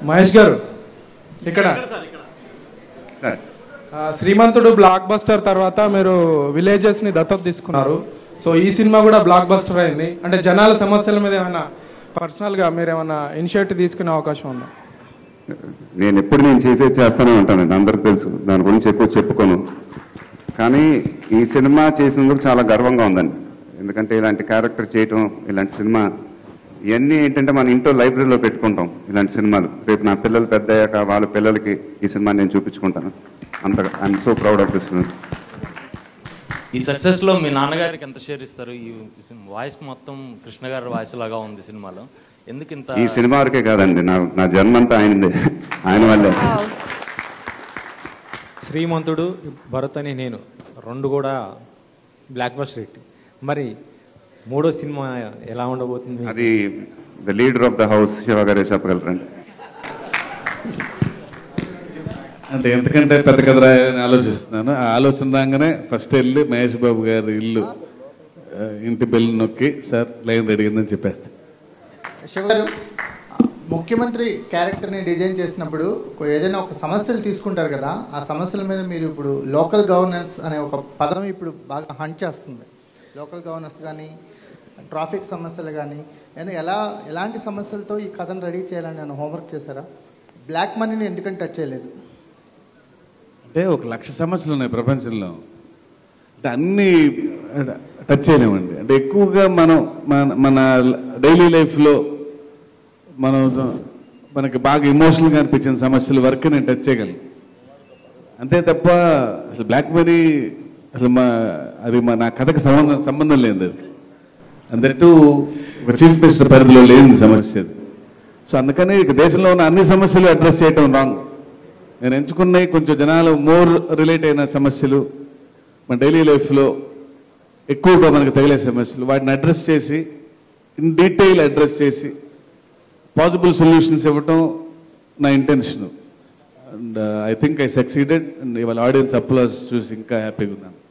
మహేష్ గారు ఇక్కడ సార్ ఆ, శ్రీమంతుడు బ్లాక్ బస్టర్ తర్వాత మీరు విలేజెస్ ని దత్తత తీసుకున్నారు సో ఈ సినిమా కూడా బ్లాక్ బస్టర్ అయింది అంటే జనాల సమస్యల మీద ఏమైనా పర్సనల్ గా మీరు ఏమైనా ఇనిషియేటివ్ తీసుకునే అవకాశం ఉందా నేను ఎప్పుడు నేను చేసేది చేస్తూనే ఉంటానండి అందరికి తెలుసు దాని గురించి ఎక్కువ చెప్పుకోను కానీ ఈ సినిమా చేసినందుకు చాలా గర్వంగా ఉందండి ఎందుకంటే ఇలాంటి క్యారెక్టర్ చేయటం ఇలాంటి సినిమా ఇవన్నీ ఏంటంటే మన ఇంట్లో లైబ్రరీలో పెట్టుకుంటాం ఇలాంటి సినిమాలు రేపు నా పిల్లలు పెద్ద అయ్యాక వాళ్ళ పిల్లలకి ఈ సినిమా నేను చూపించుకుంటాను అంత I'm so proud of this film ఈ సక్సెస్ లో మీ నాన్నగారికి ఎంత షేర్ ఇస్తారు ఈ వాయిస్ మొత్తం కృష్ణ గారి వాయిస్ లాగా ఉంది సినిమాలో ఎందుకు ఇంత ఈ సినిమా వరకే కాదండి నా నా జన్మంతా ఆయనదే ఆయన వల్లే శ్రీమంతుడు భరత్ అని నేను రెండు కూడా బ్లాక్ బస్టర్ హిట్ మరి మూడో సినిమా ఎలా ఉండబోతుంది అది the leader of the house Shiva గారే చెప్పగలరండి అంటే ఎందుకంటే పెద్ద కథ రాయాలని ఆలోచిస్తున్నాను ఆ ఆలోచన రాగానే ఫస్ట్ వెళ్ళి మహేష్ బాబు గారి ఇల్లు ఆ, ఇంటి బెల్లు నొక్కి సార్ లైన్ రెడీ అయిందని చెప్పేస్తాను శివ గారు ముఖ్యమంత్రి క్యారెక్టర్ని డిజైన్ చేసినప్పుడు కొ- ఏదైనా ఒక సమస్యలు తీసుకుంటారు కదా ఆ సమస్యల మీద మీరు ఇప్పుడు లోకల్ గవర్నెన్స్ అనే ఒక పదం ఇప్పుడు బాగా హంట్ చేస్తుంది లోకల్ గవర్నెన్స్ కానీ ట్రాఫిక్ సమస్యలు కానీ నేను ఎలా ఎలాంటి సమస్యలతో ఈ కథను రెడీ చేయాలని నేను హోంవర్క్ చేశారా బ్లాక్ మనీని ఎందుకంటే టచ్ చేయలేదు అంటే ఒక లక్ష సమస్యలు ఉన్నాయి ప్రపంచంలో అంటే అన్ని టచ్ చేయలేమండి అంటే ఎక్కువగా మనం మన మన డైలీ లైఫ్లో మనం మనకి బాగా ఎమోషనల్గా అనిపించిన సమస్యల వరకు నేను టచ్ చేయగలను అంతే తప్ప అసలు బ్లాక్ మనీ అసలు మా అది మా నా కథకి సంబంధం సంబంధం లేదు అది అందరిటూ ఒక చీఫ్ మినిస్టర్ పరిధిలో లేని సమస్య అది సో అందుకని ఇక దేశంలో ఉన్న అన్ని సమస్యలు అడ్రస్ చేయటం రాంగ్ నేను ఎంచుకున్నవి కొంచెం జనాలు మోర్ రిలేట్ అయిన సమస్యలు మన డైలీ లైఫ్లో ఎక్కువగా మనకు తగిలే సమస్యలు వాటిని అడ్రస్ చేసి ఇన్ డీటెయిల్ అడ్రస్ చేసి పాసిబుల్ సొల్యూషన్స్ ఇవ్వటం నా intention and I think I succeeded and ఇవాళ ఆడియన్స్ అప్లాస్ చూసి ఇంకా హ్యాపీగా ఉన్నాను